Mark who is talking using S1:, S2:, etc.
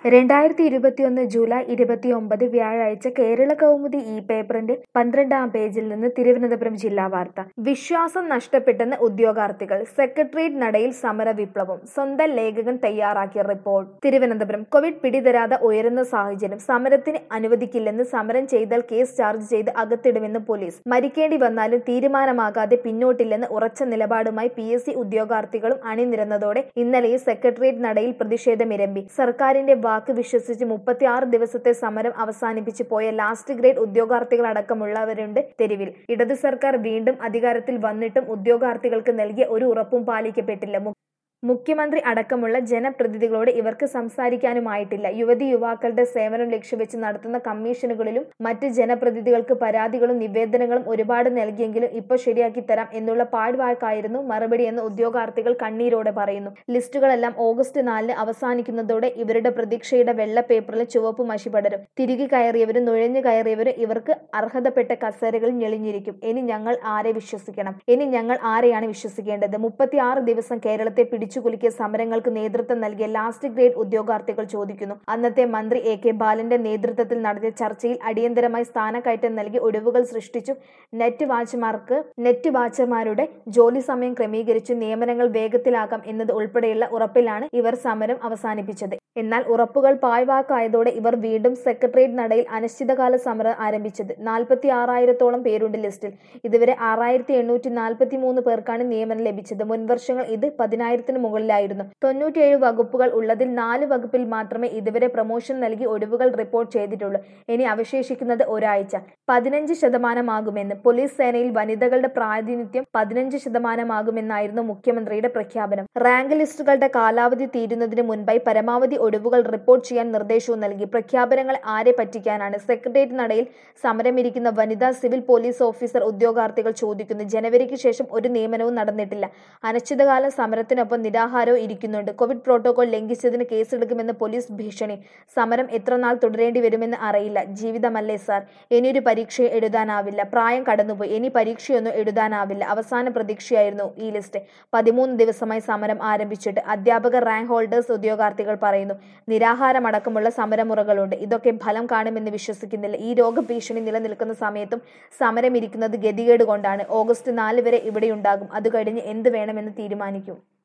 S1: രണ്ടായിരത്തി ഇരുപത്തിയൊന്ന് ജൂലൈ ഇരുപത്തിയൊമ്പത് വ്യാഴാഴ്ച കേരള കൗമുദി ഈ പേപ്പറിന്റെ പന്ത്രണ്ടാം പേജിൽ നിന്ന് തിരുവനന്തപുരം ജില്ലാ വാർത്ത വിശ്വാസം നഷ്ടപ്പെട്ടെന്ന് ഉദ്യോഗാർത്ഥികൾ സെക്രട്ടേറിയറ്റ് നടയിൽ സമര വിപ്ലവം സ്വന്തം ലേഖകൻ തയ്യാറാക്കിയ റിപ്പോർട്ട് തിരുവനന്തപുരം കോവിഡ് പിടിതരാതെ ഉയരുന്ന സാഹചര്യം സമരത്തിന് അനുവദിക്കില്ലെന്ന് സമരം ചെയ്താൽ കേസ് ചാർജ് ചെയ്ത് അകത്തിടുമെന്ന് പോലീസ് മരിക്കേണ്ടി വന്നാലും തീരുമാനമാകാതെ പിന്നോട്ടില്ലെന്ന് ഉറച്ച നിലപാടുമായി പി എസ് സി ഉദ്യോഗാർത്ഥികളും അണിനിരന്നതോടെ ഇന്നലെ സെക്രട്ടേറിയറ്റ് നടയിൽ പ്രതിഷേധമിരമ്പി സർക്കാരിന്റെ വാക്ക് വിശ്വസിച്ച് മുപ്പത്തിയാറ് ദിവസത്തെ സമരം അവസാനിപ്പിച്ച് പോയ ലാസ്റ്റ് ഗ്രേഡ് ഉദ്യോഗാർത്ഥികളടക്കമുള്ളവരുണ്ട് തെരുവിൽ ഇടതു സർക്കാർ വീണ്ടും അധികാരത്തിൽ വന്നിട്ടും ഉദ്യോഗാർത്ഥികൾക്ക് നൽകിയ ഒരു ഉറപ്പും പാലിക്കപ്പെട്ടില്ല മു- മുഖ്യമന്ത്രി അടക്കമുള്ള ജനപ്രതിനിധികളോട് ഇവർക്ക് സംസാരിക്കാനുമായിട്ടില്ല യുവതി യുവാക്കളുടെ സേവനം ലക്ഷ്യവെച്ച് നടത്തുന്ന കമ്മീഷനുകളിലും മറ്റ് ജനപ്രതിനിധികൾക്ക് പരാതികളും നിവേദനങ്ങളും ഒരുപാട് നൽകിയെങ്കിലും ഇപ്പോൾ ശരിയാക്കി തരാം എന്നുള്ള പാഴ്വാക്കായിരുന്നു മറുപടിയെന്ന് ഉദ്യോഗാർത്ഥികൾ കണ്ണീരോടെ പറയുന്നു ലിസ്റ്റുകളെല്ലാം ഓഗസ്റ്റ് നാലിന് അവസാനിക്കുന്നതോടെ ഇവരുടെ പ്രതീക്ഷയുടെ വെള്ള പേപ്പറിൽ ചുവപ്പ് മഷി പടരും തിരികെ കയറിയവരും നുഴഞ്ഞു കയറിയവരും ഇവർക്ക് അർഹതപ്പെട്ട കസേരകളിൽ ഞെളിഞ്ഞിരിക്കും ഇനി ഞങ്ങൾ ആരെ വിശ്വസിക്കണം ഇനി ഞങ്ങൾ ആരെയാണ് വിശ്വസിക്കേണ്ടത് മുപ്പത്തിയാറ് ദിവസം കേരളത്തെ പിടിച്ചുകുലുക്കിയ സമരങ്ങൾക്ക് നേതൃത്വം നൽകിയ ലാസ്റ്റ് ഗ്രേഡ് ഉദ്യോഗാർത്ഥികൾ ചോദിക്കുന്നു അന്നത്തെ മന്ത്രി എ കെ ബാലന്റെ നേതൃത്വത്തിൽ നടത്തിയ ചർച്ചയിൽ അടിയന്തരമായി സ്ഥാനക്കയറ്റം നൽകി ഒഴിവുകൾ സൃഷ്ടിച്ചു നെറ്റ് വാച്ച്മാർക്ക് നെറ്റ് വാച്ചർമാരുടെ ജോലി സമയം ക്രമീകരിച്ചു നിയമനങ്ങൾ വേഗത്തിലാക്കാം എന്നത് ഉൾപ്പെടെയുള്ള ഉറപ്പിലാണ് ഇവർ സമരം അവസാനിപ്പിച്ചത് എന്നാൽ ഉറപ്പുകൾ പായ്വാക്കായതോടെ ഇവർ വീണ്ടും സെക്രട്ടേറിയറ്റ് നടയിൽ അനിശ്ചിതകാല സമരം ആരംഭിച്ചത് നാൽപ്പത്തി ആറായിരത്തോളം പേരുണ്ട് ലിസ്റ്റിൽ ഇതുവരെ ആറായിരത്തി എണ്ണൂറ്റി നാൽപ്പത്തി മൂന്ന് പേർക്കാണ് നിയമനം ലഭിച്ചത് മുൻവർഷങ്ങൾ ഇത് പതിനായിരത്തിന് മുകളിലായിരുന്നു തൊണ്ണൂറ്റിയേഴ് വകുപ്പുകൾ ഉള്ളതിൽ നാല് വകുപ്പിൽ മാത്രമേ ഇതുവരെ പ്രൊമോഷൻ നൽകി ഒഴിവുകൾ റിപ്പോർട്ട് ചെയ്തിട്ടുള്ളൂ ഇനി അവശേഷിക്കുന്നത് ഒരാഴ്ച പതിനഞ്ച് ശതമാനമാകുമെന്ന് പോലീസ് സേനയിൽ വനിതകളുടെ പ്രാതിനിധ്യം പതിനഞ്ച് ശതമാനമാകുമെന്നായിരുന്നു മുഖ്യമന്ത്രിയുടെ പ്രഖ്യാപനം റാങ്ക് ലിസ്റ്റുകളുടെ കാലാവധി തീരുന്നതിന് മുൻപായി പരമാവധി ഒഴിവുകൾ റിപ്പോർട്ട് ചെയ്യാൻ നിർദ്ദേശവും നൽകി പ്രഖ്യാപനങ്ങൾ ആരെ പറ്റിക്കാനാണ് സെക്രട്ടേറിയറ്റ് നടയിൽ സമരമിരിക്കുന്ന വനിതാ സിവിൽ പോലീസ് ഓഫീസർ ഉദ്യോഗാർത്ഥികൾ ചോദിക്കുന്നു ജനുവരിക്ക് ശേഷം ഒരു നിയമനവും നടന്നിട്ടില്ല അനിശ്ചിതകാല സമരത്തിനൊപ്പം നിരാഹാരവും ഇരിക്കുന്നുണ്ട് കോവിഡ് പ്രോട്ടോകോൾ ലംഘിച്ചതിന് കേസെടുക്കുമെന്ന് പോലീസ് ഭീഷണി സമരം എത്ര നാൾ തുടരേണ്ടി വരുമെന്ന് അറിയില്ല ജീവിതമല്ലേ സാർ ഇനിയൊരു പരീക്ഷ എഴുതാനാവില്ല പ്രായം കടന്നുപോയി ഇനി പരീക്ഷയൊന്നും എഴുതാനാവില്ല അവസാന പ്രതീക്ഷയായിരുന്നു ഈ ലിസ്റ്റ് പതിമൂന്ന് ദിവസമായി സമരം ആരംഭിച്ചിട്ട് അധ്യാപകർ റാങ്ക് ഹോൾഡേഴ്സ് ഉദ്യോഗാർത്ഥികൾ പറയുന്നു നിരാഹാരമടക്കമുള്ള സമരമുറകളുണ്ട് ഇതൊക്കെ ഫലം കാണുമെന്ന് വിശ്വസിക്കുന്നില്ല ഈ രോഗഭീഷണി നിലനിൽക്കുന്ന സമയത്തും സമരമിരിക്കുന്നത് ഗതികേട് കൊണ്ടാണ് ഓഗസ്റ്റ് നാല് വരെ ഇവിടെയുണ്ടാകും അത് കഴിഞ്ഞ് എന്ത് വേണമെന്ന് തീരുമാനിക്കും